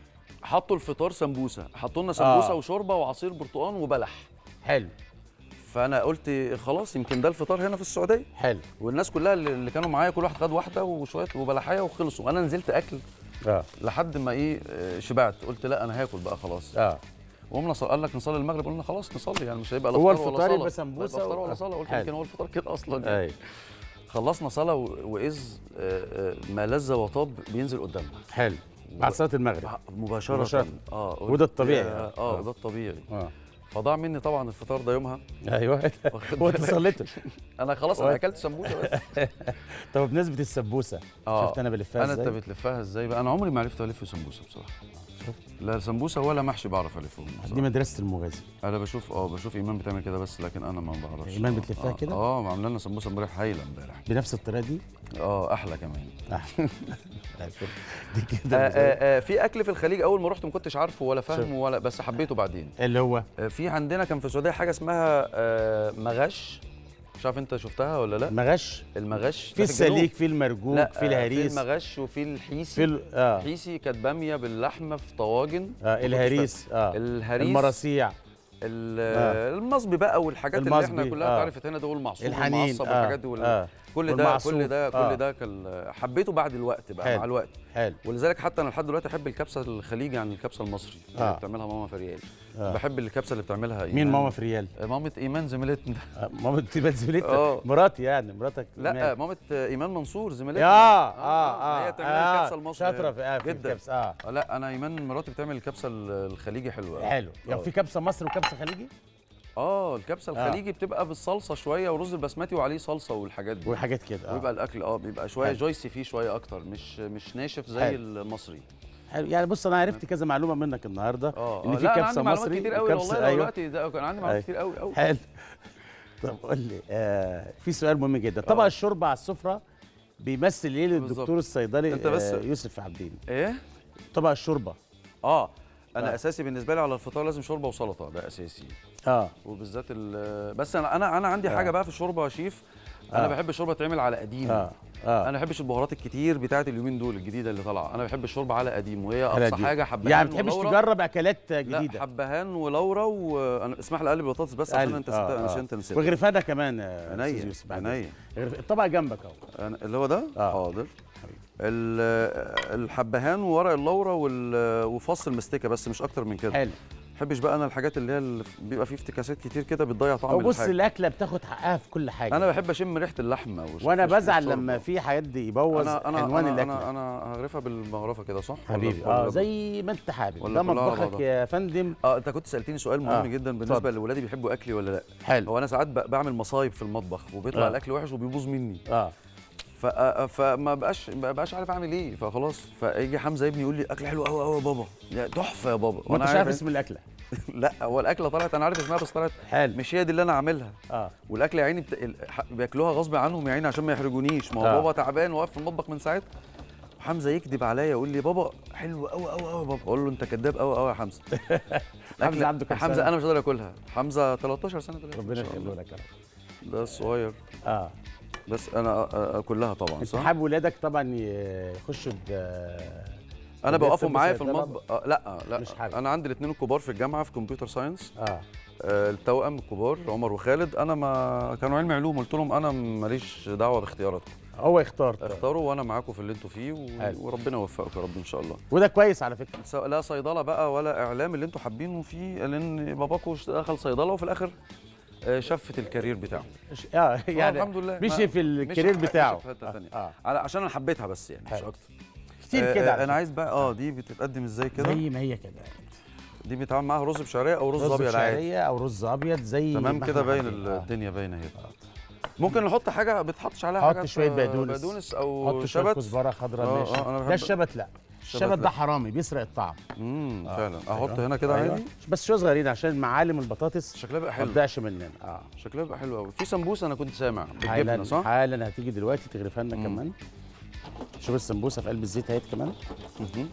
حطوا الفطار سمبوسه حطوا لنا سمبوسه آه. وشوربه وعصير برتقال وبلح حلو فانا قلت خلاص يمكن ده الفطار هنا في السعوديه حلو والناس كلها اللي اللي كانوا معايا كل واحد خد واحده وشويه وبلحيه وخلصوا انا نزلت اكل اه لحد ما ايه آه، شبعت قلت لا انا هاكل بقى خلاص اه وقمنا ص- قال لك نصلي المغرب قلنا خلاص نصلي يعني مش هيبقى لا هو فطار ولا الفطار صلاة. يبقى لا سمبوسة يبقى فطار و- ولا صلاه قلت حلو. يمكن هو الفطار كده اصلا يعني. اي خلصنا صلاه و- واذ آه، آه، ما لذ وطاب بينزل قدامنا حلو بعد صلاه المغرب مباشره مباشرة. اه قلت وده الطبيعي. يا- آه. اه ده الطبيعي اه فضاع مني طبعا الفطار ده يومها ايوه واخد هو انت بالك؟ صليته انا خلاص انا وقت- اكلت سمبوسه بس طب بمناسبه السبوسه اه شفت انا بلفها انا انت ازاي بتلفها ازاي بقى انا عمري ما عرفت الف سمبوسه بصراحه شفت؟ لا سمبوسه ولا محشي بعرف الفهم دي بصراحة. مدرسه المغازي انا بشوف اه بشوف ايمان بتعمل كده بس لكن انا ما بعرفش إيمان آه، بتلفها آه، كده؟ اه عامله لنا سمبوسه امبارح هايله امبارح بنفس الطريقه دي اه احلى كمان آه. لا، شوف. دي آه كده آه آه في اكل في الخليج اول ما رحت ما كنتش عارفه ولا شوف. فاهمه ولا بس حبيته بعدين اللي هو آه في عندنا كان في السعوديه حاجه اسمها آه مغش مش عارف انت شفتها ولا لا مغش المغش في ده الجنوب. السليك في المرجوك لا في آه، في الهريس المغش وفي الحيسي في ال- اه الحيسي كانت باميه باللحمه في طواجن آه كنتش الهريس اه الهريس المراسيع ال- آه. المصبي بقى والحاجات اللي احنا المصبي، كلها آه. اتعرفت هنا ده والمعصوب الحنين والمعصب آه. والحاجات دي وال... آه. كل ده والمعصوب، كل ده آه. كل ده كان حبيته بعد الوقت بقى حلو. مع الوقت حلو ولذلك حتى انا لحد دلوقتي احب الكبسه الخليجي عن الكبسه المصري اللي آه. بتعملها ماما فريال آه. بحب الكبسه اللي بتعملها مين إيمان. ماما في ريال مامة ايمان زميلتنا آه ماما تبقى زميلتك آه. مراتي يعني مراتك لا إيمان. مامة ايمان منصور زميلتنا اه اه اه هي بتعمل آه. الكبسه المصري شاطره في, آه في جدا الكبسه اه آه، لا انا ايمان مراتي بتعمل الكبسه ال- الخليجي حلوه حلو يعني آه. في كبسه مصر وكبسه خليجي اه الكبسه آه. الخليجي بتبقى بالصلصه شويه ورز البسمتي وعليه صلصه والحاجات دي وحاجات كده اه ويبقى الاكل اه بيبقى شويه حلو. جويسي فيه شويه اكتر مش مش ناشف زي حلو. المصري حلو يعني بص انا عرفت كذا معلومه منك النهارده اه ان آه، في لا، أنا كبسه عندي معلومات مصري كتير قوي وكبسة- والله لو أيوة. دلوقتي ده كان عندي معلومات أيوة. كتير قوي قوي حلو طب قول لي آه في سؤال مهم جدا طبق آه. الشوربه على السفره بيمثل ايه للدكتور بالظبط. الصيدلي أنت بس- آه يوسف عبدين ايه طبق الشوربه اه انا آه. اساسي بالنسبه لي على الفطار لازم شوربه وسلطه ده اساسي اه وبالذات ال- بس انا انا انا عندي آه. حاجه بقى في الشوربه يا شيف انا آه. بحب الشوربه تعمل على قديم اه اه انا ما بحبش البهارات الكتير بتاعت اليومين دول الجديده اللي طالعه انا بحب الشوربه على قديم وهي على اقصى قديم. حاجه حبهان يعني ما بتحبش ولورا. تجرب اكلات لا جديده حبهان ولورا وانا اسمح لي اقلب بطاطس بس عشان قلب. انت آه، ست... آه. عشان انت نسيت وغرفانه كمان يا أستاذ عينيا يوسف بعد عينيا غرف- الطبق جنبك اهو أنا- اللي هو ده آه. حاضر ال- الحبهان وورق اللورا وال- وفص المستكه بس مش اكتر من كده حلو ما بحبش بقى انا الحاجات اللي هي اللي بيبقى فيه افتكاسات كتير كده بتضيع طعم او بص الحاجه الاكله بتاخد حقها في كل حاجه انا بحب اشم ريحه اللحمه وش- وانا وش- بزعل والشوربة. لما في حد يبوظ انا انا عنوان انا الاكله انا, أنا هغرفها بالمغرفه كده صح ولا- حبيبي ولا اه ب- زي ما انت حابب ولا ده كلها على مطبخك بعضها؟ يا فندم اه انت كنت سالتني سؤال مهم آه، جدا بالنسبه اتفضل. لاولادي بيحبوا اكلي ولا لا حلو هو انا ساعات ب- بعمل مصايب في المطبخ وبيطلع آه. الاكل وحش وبيبوظ مني اه ف... آه، فما بقاش ما بقاش عارف اعمل ايه فخلاص فيجي حمزه ابني يقول لي اكل حلو قوي قوي يا بابا يا تحفه يا بابا وانت مش عارف عارف اسم الاكله لا هو الاكله طلعت انا عارف اسمها بس طلعت حلو مش هي دي اللي انا عاملها اه والاكل يا عيني بت... ال- ح- بياكلوها غصب عنهم يا عيني عشان ما يحرجونيش ما هو آه. بابا تعبان واقف في المطبخ من ساعتها وحمزه يكذب عليا يقول لي بابا حلو قوي قوي قوي يا بابا اقول له انت كذاب قوي قوي يا حمزه حمزة عنده كام حمزه سنة؟ انا مش قادر اكلها حمزه 13 سنه دلوقتي ربنا إن شاء الله. يخليه لك يا رب ده الصغير اه بس انا أ- أ- اكلها طبعا انت صح حابب ولادك طبعا يخشوا ب انا طب بوقفهم يكتب معايا في صيدلة؟ المطبخ آه لا لا مش حابب. انا عندي الاثنين الكبار في الجامعه في كمبيوتر ساينس اه آه التوأم الكبار عمر وخالد انا ما كانوا علمي علوم قلت لهم انا ماليش دعوه باختياراتكم هو يختار طبعاً. اختاروا وانا معاكم في اللي انتوا فيه و... حلو. وربنا يوفقكم يا رب ان شاء الله وده كويس على فكره سواء لا صيدله بقى ولا اعلام اللي انتوا حابينه فيه لان باباكم دخل صيدله وفي الاخر آه، شفت الكارير بتاعه مش- اه يعني الحمد لله. مشي ما- في مشي الكارير في- بتاعه مشي في حتة تانية. اه على عشان انا حبيتها بس يعني مش حلو. اكتر كتير آه، كده آه، على انا عايز بقى اه دي بتتقدم ازاي فكرة. كده زي ما هي كده دي بيتعمل معاها رز بشعريه او رز, رز ابيض عادي بشعريه او رز ابيض زي تمام ما كده احنا باين حابين. ال- آه. الدنيا باينه اهي ممكن نحط حاجه بتحطش عليها حط حاجه شوية بقدونس. بقدونس او حط شويه شبت كزبره خضراء آه، ماشي آه، أنا ده بحب- الشبت لا الشبت لا. ده حرامي بيسرق الطعم امم آه. فعلا احط أيوة. هنا كده أيوة. عادي بس شويه صغيرين عشان معالم البطاطس شكلها بقى ما حلو تضيعش مننا اه شكلها بقى حلو قوي في سمبوسه انا كنت سامع بالجبنه حالا صح حالا هتيجي دلوقتي تغرفها لنا مم. كمان شوف السمبوسه في قلب الزيت اهيت كمان مهم.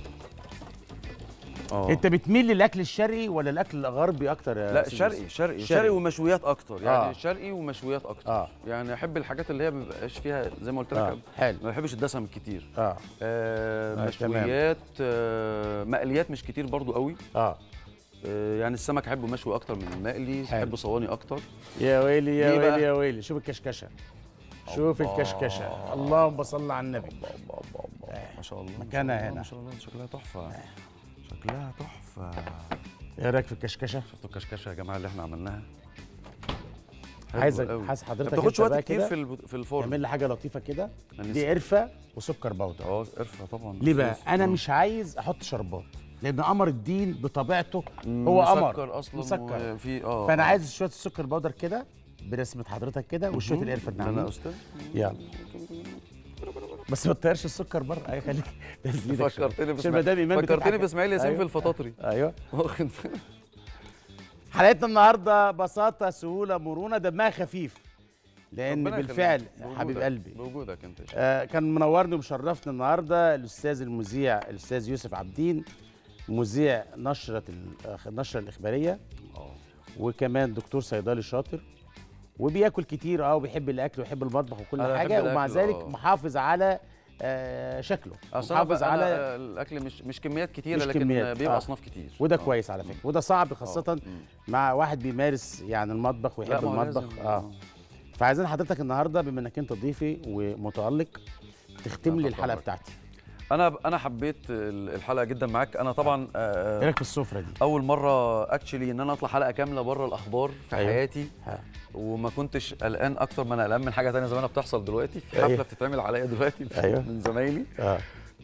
اه انت بتميل للاكل الشرقي ولا الاكل الغربي اكتر يا لا أستاذ شرقي يوسف؟ شرقي شرقي. شرقي ومشويات اكتر يعني آه. شرقي ومشويات اكتر اه يعني احب الحاجات اللي هي ما بيبقاش فيها زي ما قلت اه لك حلو ما بحبش الدسم الكتير اه آه آه، تمام. مشويات آه مقليات مش كتير برضو قوي اه آه يعني السمك احبه مشوي اكتر من المقلي حلو. احبه صواني اكتر يا ويلي يا ليه بقى؟ ويلي يا ويلي شوف الكشكشه شوف الله. الكشكشه اللهم صل على النبي الله الله الله الله ما شاء الله ما شاء مكانها الله، هنا. ما شاء الله شكلها تحفه شكلها تحفه ايه رايك في الكشكشه شفتوا الكشكشه يا جماعه اللي احنا عملناها حلوة عايزك قوي. عايز ما حضرتك بتاخدش انت وقت بقى كتير كده في الب- في الفرن تعمل لي حاجه لطيفه كده أنا دي لسه- قرفه وسكر بودر اه قرفه طبعا ليه بقى بس- انا مم. مش عايز احط شربات لان قمر الدين بطبيعته مم، هو قمر مسكر اصلا مسكر. وفي اه فانا آه. عايز شويه السكر بودر كده برسمه حضرتك كده وشويه مهم. القرفه انا الناعمه استاذ يلا بس ما تطيرش السكر بره اي خليك تزيدك شوية. فكرتني عشان باسماعيل مدام ايمان فكرتني بتضحك. باسماعيل ياسين أيوة. في الفطاطري ايوه واخد حلقتنا النهارده بساطه سهوله مرونه دمها خفيف لان ربنا بالفعل يخليك. حبيب بوجودك- قلبي بوجودك انت يا شيخ. آه كان منورني ومشرفني النهارده الاستاذ المذيع الاستاذ يوسف عبدين مذيع نشره ال- النشره الاخباريه اه وكمان دكتور صيدلي شاطر وبياكل كتير اه وبيحب الاكل ويحب المطبخ وكل أنا بحب حاجه ومع الأكل، ذلك آه. محافظ على آه شكله اصل انا محافظ بقى على على الاكل مش مش كميات كتيره مش لكن كميات، بيبقى آه. اصناف كتير وده آه. كويس على فكره وده صعب خاصه آه. مم. مع واحد بيمارس يعني المطبخ لا، ويحب ما هو المطبخ لازم، اه فعايزين حضرتك النهارده بما انك انت ضيفي ومتالق تختم لا، لي الحلقه طبعاً. بتاعتي انا انا حبيت ال- الحلقه جدا معاك انا طبعا آه، ايه رايك في السفره دي اول مره اكشلي ان انا اطلع حلقه كامله بره الاخبار في أيوة. حياتي ها. وما كنتش قلقان اكتر ما انا قلقان من حاجه تانية زمانها بتحصل دلوقتي في أيوة. حفله بتتعمل عليا دلوقتي أيوة. من زمايلي اه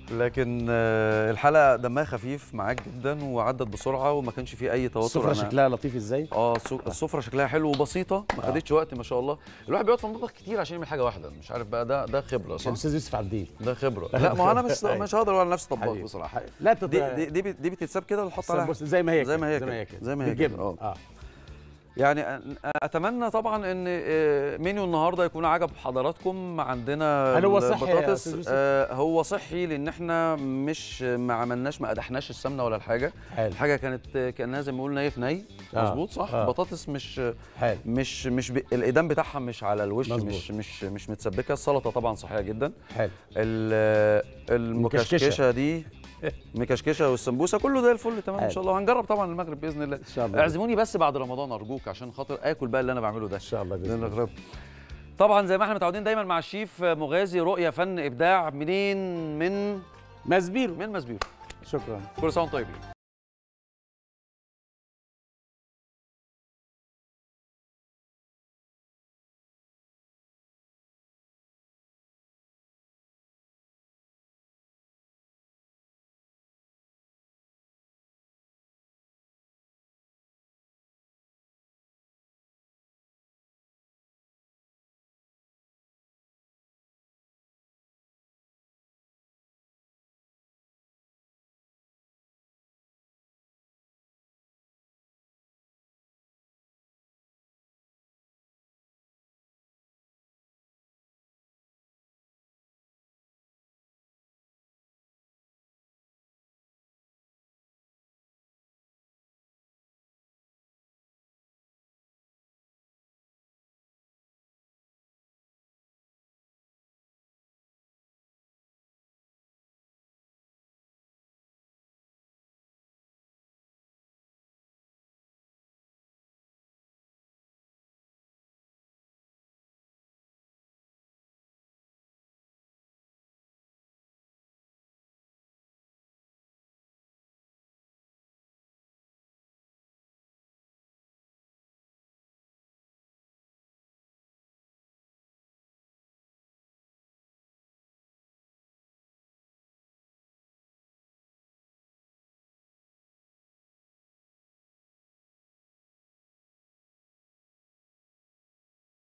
لكن آه، الحلقه دمها خفيف معاك جدا وعدت بسرعه وما كانش فيه اي توتر السفره أنا- شكلها لطيف ازاي اه السو- السفره شكلها حلو وبسيطه ما آه. خدتش وقت ما شاء الله الواحد بيقعد في المطبخ كتير عشان يعمل حاجه واحده مش عارف بقى ده ده خبره صح استاذ يوسف عبدين ده خبره لا ما هو انا مش أيوة. مش هقدر اقول على نفسي طباخ حبيبي. بصراحه لا تت... دي دي دي, بت- دي بتتساب كده ونحط عليها بص زي ما هي زي كده، ما هي زي ما كده، هي كده زي ما هي كده، بالجبن. آه. اه يعني أ- اتمنى طبعا ان آه، منيو النهارده يكون عجب حضراتكم عندنا هل هو صحي يا البطاطس أستاذ يوسف؟ آه هو صحي لان احنا مش ما عملناش ما قدحناش السمنه ولا الحاجه حلو الحاجه كانت كانها زي ما بنقول ني في ني آه، مظبوط صح آه. بطاطس مش حلو مش مش ب... الايدام بتاعها مش على الوش مظبوط. مش مش مش متسبكه السلطه طبعا صحيه جدا حلو ال- المكشكشه مكشكشة. دي مكشكشه والسمبوسه كله زي الفل تمام ان حلو. شاء الله وهنجرب طبعا المغرب باذن الله ان شاء الله اعزموني بس بعد رمضان ارجوك عشان خاطر اكل بقى اللي انا بعمله ده ان شاء الله باذن الله نغرب طبعا زي ما احنا متعودين دايما مع الشيف مغازي رؤيه فن ابداع منين من مزبيرو من مسبير شكرا كل سنه وانتم طيبين